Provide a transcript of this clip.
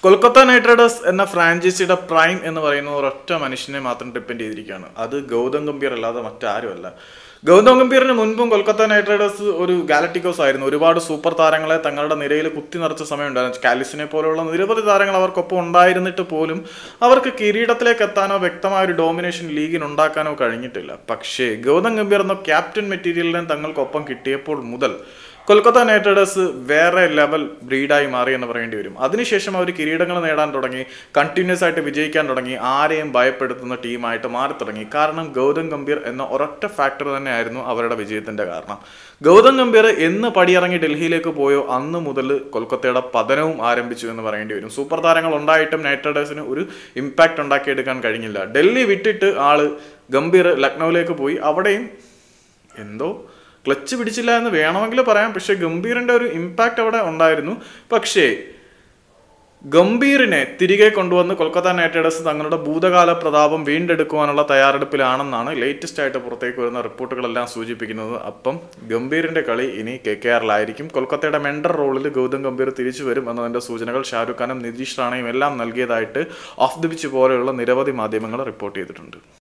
Kolkata knight Riders എന്ന ഫ്രാഞ്ചൈസിയുടെ prime എന്ന് പറയുന്ന ഒരൊറ്റ മനുഷ്യനെ മാത്രം ഡിപ്പെൻഡ് ചെയ്തിരിക്കുകയാണ് അത് ഗൗതം ഗംഭീർ അല്ലാതെ മറ്റാരുമല്ല ഗൗതം ഗംഭീറിന് മുൻപും കൊൽക്കത്ത നൈറ്റ് റൈഡേഴ്സ് ഒരു ഗാലക്ടിക്കോസ് ആയിരുന്നു ഒരുപാട് സൂപ്പർ താരങ്ങളെ തങ്ങളുടെ നിരയിൽ കുത്തി നിറച്ച സമയം ഉണ്ടായിരുന്നു കാലിസിനെ പോലെയുള്ള നിരവധി താരങ്ങൾ അവർക്കൊപ്പം ഉണ്ടായിരുന്നിട്ട് പോലും അവർക്ക് കിരീടത്തിലേക്ക് എത്താനോ വ്യക്തമായ ഒരു ഡോമിനേഷൻ ലീഗിന് ഉണ്ടാക്കാനോ കഴിഞ്ഞിട്ടില്ല പക്ഷേ ഗൗതം ഗംഭീർ എന്ന ക്യാപ്റ്റൻ മെറ്റീരിയലിനെ തങ്ങൾക്കൊപ്പം കിട്ടിയപ്പോൾ മുതൽ കൊൽക്കത്ത നൈറ്റ് റൈഡേഴ്സ് വേറെ ലെവൽ ബ്രീഡായി മാറി എന്ന് പറയേണ്ടി വരും അതിനുശേഷം അവർ കിരീടങ്ങൾ നേടാൻ തുടങ്ങി കണ്ടിന്യൂസ് ആയിട്ട് വിജയിക്കാൻ തുടങ്ങി ആരെയും ഭയപ്പെടുത്തുന്ന ടീമായിട്ട് മാറി തുടങ്ങി കാരണം ഗൗതം ഗംഭീർ എന്ന ഒരൊറ്റ ഫാക്ടർ തന്നെയായിരുന്നു അവരുടെ വിജയത്തിന്റെ കാരണം ഗൗതം ഗംഭീർ എന്ന് പടിയിറങ്ങി ഡൽഹിയിലേക്ക് പോയോ അന്ന് മുതൽ കൊൽക്കത്തയുടെ പതനവും ആരംഭിച്ചു എന്ന് പറയേണ്ടി വരും സൂപ്പർ താരങ്ങൾ ഉണ്ടായിട്ടും നൈറ്റ് റൈഡേഴ്സിന് ഒരു ഇമ്പാക്റ്റ് ഉണ്ടാക്കിയെടുക്കാൻ കഴിഞ്ഞില്ല ഡൽഹി വിട്ടിട്ട് ആള് ഗംഭീർ ലക്നൌവിലേക്ക് പോയി അവിടെയും എന്തോ ക്ലച്ച് പിടിച്ചില്ല എന്ന് വേണമെങ്കിൽ പറയാം പക്ഷേ ഗംഭീറിന്റെ ഒരു ഇമ്പാക്റ്റ് അവിടെ ഉണ്ടായിരുന്നു പക്ഷേ ഗംഭീറിനെ തിരികെ കൊണ്ടുവന്ന് കൊൽക്കത്ത നൈറ്റ് റൈഡേഴ്സ് തങ്ങളുടെ ഭൂതകാല പ്രതാപം വീണ്ടെടുക്കുവാനുള്ള തയ്യാറെടുപ്പിലാണെന്നാണ് ലേറ്റസ്റ്റ് ആയിട്ട് പുറത്തേക്ക് വരുന്ന റിപ്പോർട്ടുകളെല്ലാം സൂചിപ്പിക്കുന്നത് അപ്പം ഗംഭീറിന്റെ കളി ഇനി കെ കെ ആറിലായിരിക്കും കൊൽക്കത്തയുടെ മെൻഡർ റോളിൽ ഗൗതം ഗംഭീർ തിരിച്ചു വരും എന്നതിന്റെ സൂചനകൾ ഷാരൂഖ് ഖാനും നിതീഷ് റാണയും എല്ലാം നൽകിയതായിട്ട് ഓഫ് ദി പിച്ച് പോലെയുള്ള നിരവധി മാധ്യമങ്ങൾ റിപ്പോർട്ട് ചെയ്തിട്ടുണ്ട്